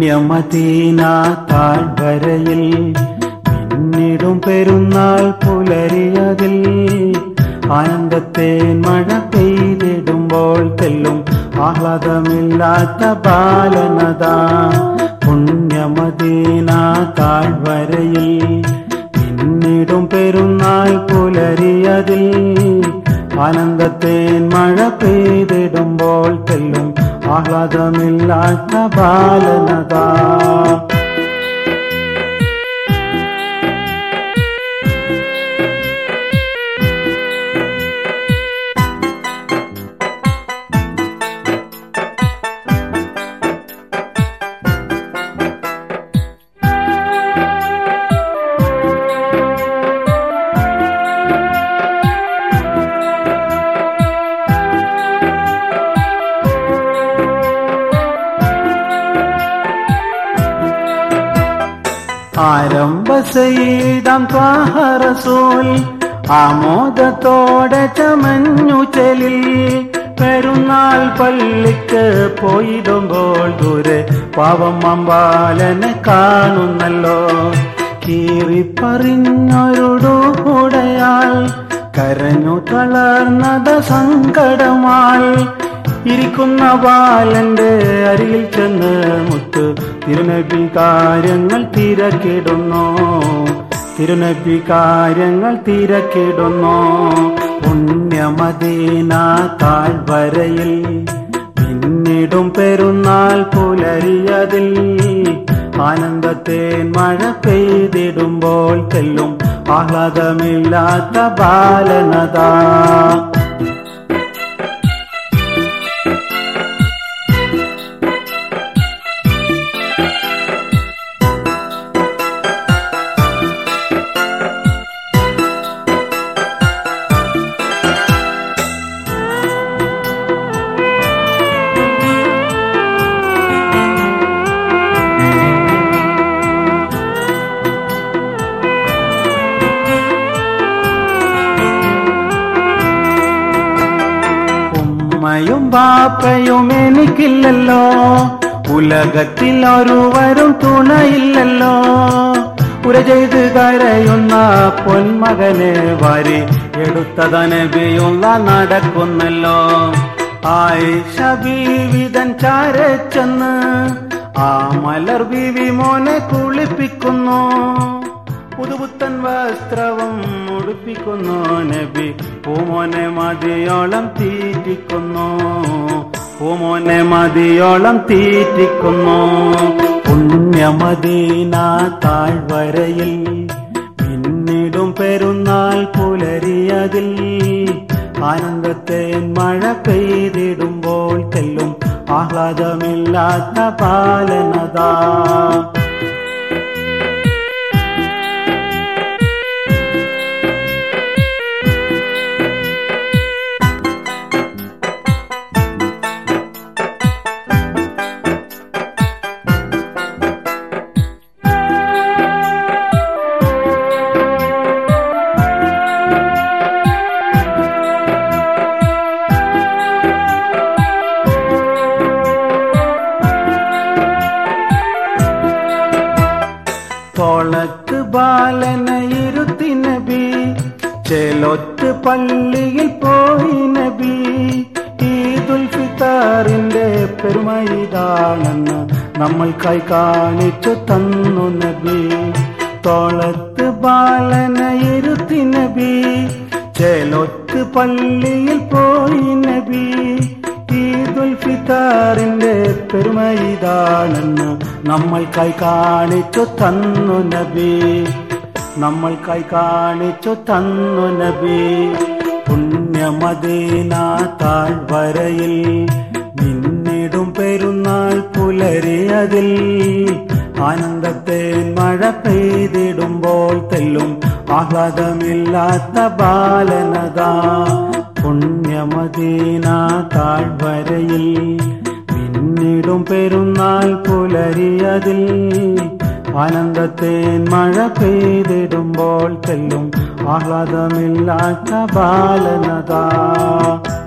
പുണ്യമദീന താഴ്വരയിൽ പിന്നിടും പെരുന്നാൾ പുലരിയതിൽ ആനന്ദത്തെ മഴ പെയ്തിടുമ്പോൾ തെല്ലും ആഹ്ലാദമില്ലാത്ത ബാലനത പുണ്യമദീന താഴ്വരയിൽ പിന്നിടും പെരുന്നാൾ പുലരിയതിൽ ആനന്ദത്തേൻ മഴ പെയ്തിടുമ്പോൾ തെല്ലും ആഹ്ലാദമില്ലാത്ത ബാലനത ആരംഭ സീതം ത്വാഹറസൂൽ ആമോദത്തോടെ ചമഞ്ഞു ചെലിൽ പെരുന്നാൾ പള്ളിക്ക് പോയിടുമ്പോൾ ദൂരെ പാവം അമ്പാലനെ കാണുന്നല്ലോ കീറിപ്പറിഞ്ഞൊരുടുകൂടയാൾ കരഞ്ഞു തളർന്നത സങ്കടമാൾ ഇരിക്കുന്ന ബാലന്റെ അരികിൽ ചെന്ന് മുത്ത് തിരുനബി കാര്യങ്ങൾ തിരക്കിടുന്നു തിരുനബി കാര്യങ്ങൾ തിരക്കിടുന്നു പുണ്യമദീന താഴ്വരയിൽ പിന്നിടും പെരുന്നാൾ പുലരിയതിൽ ആനന്ദത്തേൻ മഴ പെയ്തിടുമ്പോൾ തെല്ലും ആഹ്ലാദമില്ലാത്ത ബാലനത ഉമ്മയും ബാപ്പയും എനിക്കില്ലല്ലോ ഉലകത്തിൽ ഒരുവരും തുണയില്ലല്ലോ ഉര ചെയ്ത് കരയുന്ന പൊന്മകനെ വാരി എടുത്തതനബിയുള്ള നടക്കുന്നല്ലോ ആയിഷ ബീവിതൻ ചാരച്ചെന്ന് ആ മലർ ബീവി മോനെ കുളിപ്പിക്കുന്നു പുതുപുത്തൻ വസ്ത്രവും ഉടുപ്പിക്കുന്നു നബി പൂമോനെ മതിയോളം തീറ്റിക്കുന്നു പൂമോനെ മതിയോളം തീറ്റിക്കുന്നു പുണ്യമദീന താഴ്വരയിൽ പിന്നിടും പെരുന്നാൾ പുലരിയതിൽ ആനന്ദത്തേൻ മഴ പെയ്തിടുമ്പോൾ തെല്ലും ആഹ്ലാദമില്ലാത്ത പാലനതാ തോളത്ത് ബാലന ഇരുത്തി നബി ചേലൊത്ത് പള്ളിയിൽ പോയി നബി ഈദുൽ ഫിത്താറിന്റെ പെരുമയിതാണെന്ന് നമ്മൾക്കായി കാണിച്ചു തന്നു നബി തോളത്ത് ബാലന ഇരുത്തി നബി ചേലൊത്ത് പള്ളിയിൽ പോയി നബി ഈദുൽ ഫിത്താറിന്റെ പെരുമയിതാണെന്ന് നമ്മൾക്കായി കാണിച്ചു തന്നു നബി നമ്മൾക്കായി കാണിച്ചു തന്നു നബി പുണ്യമദീന താഴ്വരയിൽ നിന്നിടും പെരുന്നാൾ പുലരിയതിൽ ആനന്ദത്തേൻ മഴ പെയ്തിടുമ്പോൾ തെല്ലും ആഹ്ലാദമില്ലാത്ത ബാലനത പുണ്യമദീന താഴ്വരയിൽ പിന്നിടും പെരുന്നാൾ പുലരിയതിൽ ആനന്ദത്തേൻ മഴ പെയ്തിടുമ്പോൾ തെല്ലും ആഹ്ലാദമില്ലാത്ത ബാലനത